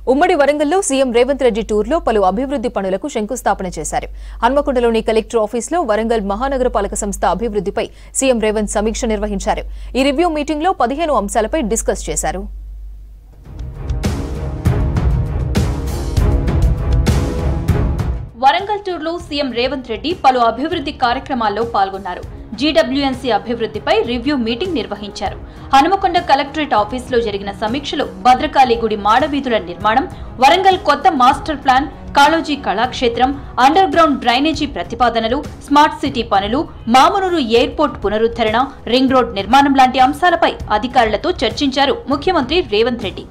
ఉమ్మడి వరంగల్లో సీఎం రేవంత్ రెడ్డి టూర్లో పలు అభివృద్ది పనులకు శంకుస్థాపన చేశారు హన్మకొండలోని కలెక్టర్ ఆఫీసులో వరంగల్ మహానగరపాలక సంస్థ అభివృద్దిపై సీఎం రేవంత్ సమీక్ష నిర్వహించారు ఈ రివ్యూ మీటింగ్లో పదిహేను అంశాలపై డిస్కస్ చేశారు వరంగల్ టూర్లో సీఎం రేవంత్ రెడ్డి పలు అభివృద్ధి కార్యక్రమాల్లో పాల్గొన్నారు జీడబ్ల్యూఎన్సీ అభివృద్ధిపై రివ్యూ మీటింగ్ నిర్వహించారు హనుమకొండ కలెక్టరేట్ ఆఫీసులో జరిగిన సమీక్షలో భద్రకాళి గుడి మాడవీధుల నిర్మాణం వరంగల్ కొత్త master plan Kaloji Kalakshetram underground drainage ప్రతిపాదనలు స్మార్ట్ సిటీ పనులు మామనూరు ఎయిర్పోర్ట్ పునరుద్ధరణ రింగ్ రోడ్ నిర్మాణం లాంటి అంశాలపై అధికారులతో చర్చించారు ముఖ్యమంత్రి రేవంత్ రెడ్డి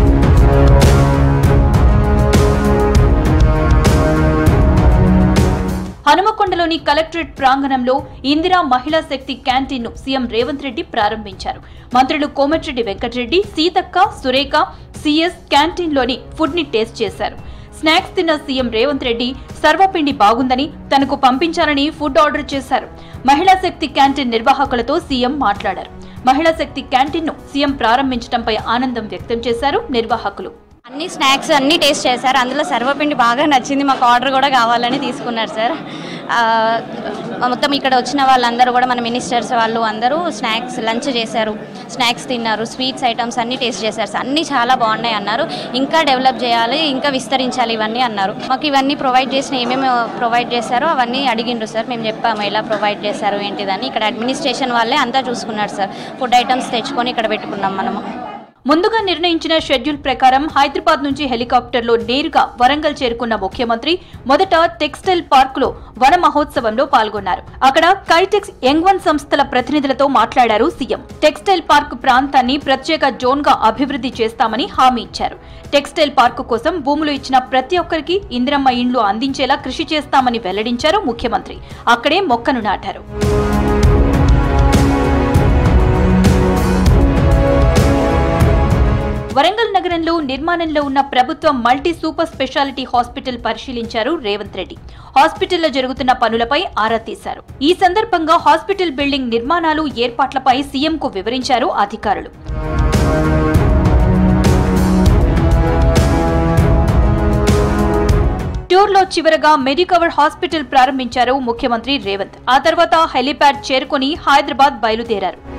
హనుమకొండలోని కలెక్టరేట్ ప్రాంగణంలో ఇందిరా మహిళా శక్తి క్యాంటీన్ ను సీఎం రేవంత్ రెడ్డి ప్రారంభించారు మంత్రులు కోమటిరెడ్డి వెంకటరెడ్డి సీతక్క సురేఖ సీఎస్ క్యాంటీన్ లోని ఫుడ్ ని టేస్ట్ చేశారు స్నాక్స్ తిన్న సీఎం రేవంత్ రెడ్డి సర్వపిండి బాగుందని తనకు పంపించాలని ఫుడ్ ఆర్డర్ చేశారు మహిళా శక్తి క్యాంటీన్ నిర్వాహకులతో సీఎం మాట్లాడారు మహిళా శక్తి క్యాంటీన్ ను సీఎం ప్రారంభించడంపై ఆనందం వ్యక్తం చేశారు నిర్వాహకులు అన్ని స్నాక్స్ అన్ని టేస్ట్ చేశారు అందులో సర్వపిండి బాగా నచ్చింది మాకు ఆర్డర్ కూడా కావాలని తీసుకున్నారు సార్ ఆ, మొత్తం ఇక్కడ వచ్చిన వాళ్ళందరూ కూడా మన మినిస్టర్స్ వాళ్ళు అందరూ స్నాక్స్ లంచ్ చేశారు స్నాక్స్ తిన్నారు స్వీట్స్ ఐటమ్స్ అన్ని టేస్ట్ చేశారు సార్ అన్నీ చాలా బాగున్నాయి అన్నారు ఇంకా డెవలప్ చేయాలి ఇంకా విస్తరించాలి ఇవన్నీ అన్నారు మాకు ఇవన్నీ ప్రొవైడ్ చేసిన ఏమేమి ప్రొవైడ్ చేశారో అవన్నీ అడిగిండ్రు సార్ మేము చెప్పాము ఎలా ప్రొవైడ్ చేశారు ఏంటిదని ఇక్కడ అడ్మినిస్ట్రేషన్ వాళ్ళే అంతా చూసుకున్నారు సార్ ఫుడ్ ఐటమ్స్ తెచ్చుకొని ఇక్కడ పెట్టుకున్నాం మనము ముందుగా నిర్ణయించిన షెడ్యూల్ ప్రకారం హైదరాబాద్ నుంచి హెలికాప్టర్లో నేరుగా వరంగల్ చేరుకున్న ముఖ్యమంత్రి మొదట టెక్స్టైల్ పార్క్ లో వన మహోత్సవంలో పాల్గొన్నారు అక్కడ కైటెక్స్ యంగ్ వన్ సంస్థల ప్రతినిధులతో మాట్లాడారు సీఎం టెక్స్టైల్ పార్క్ ప్రాంతాన్ని ప్రత్యేక జోన్ గా అభివృద్ధి చేస్తామని హామీ ఇచ్చారు టెక్స్టైల్ పార్క్ కోసం భూములు ఇచ్చిన ప్రతి ఒక్కరికి ఇందిరమ్మ ఇండ్లు అందించేలా కృషి చేస్తామని వెల్లడించారు ముఖ్యమంత్రి అక్కడే మొక్కను నాటారు వరంగల్ నగరంలో నిర్మాణంలో ఉన్న ప్రభుత్వ మల్టీ సూపర్ స్పెషాలిటీ హాస్పిటల్ పరిశీలించారు రేవంత్ రెడ్డి హాస్పిటల్లో జరుగుతున్న పనులపై ఆరా తీశారు ఈ సందర్భంగా హాస్పిటల్ బిల్డింగ్ నిర్మాణాలు ఏర్పాట్లపై సీఎంకు వివరించారు అధికారులు టూర్లో చివరగా మెడికవర్ హాస్పిటల్ ప్రారంభించారు ముఖ్యమంత్రి రేవంత్ ఆ తర్వాత హెలీప్యాడ్ చేరుకుని హైదరాబాద్ బయలుదేరారు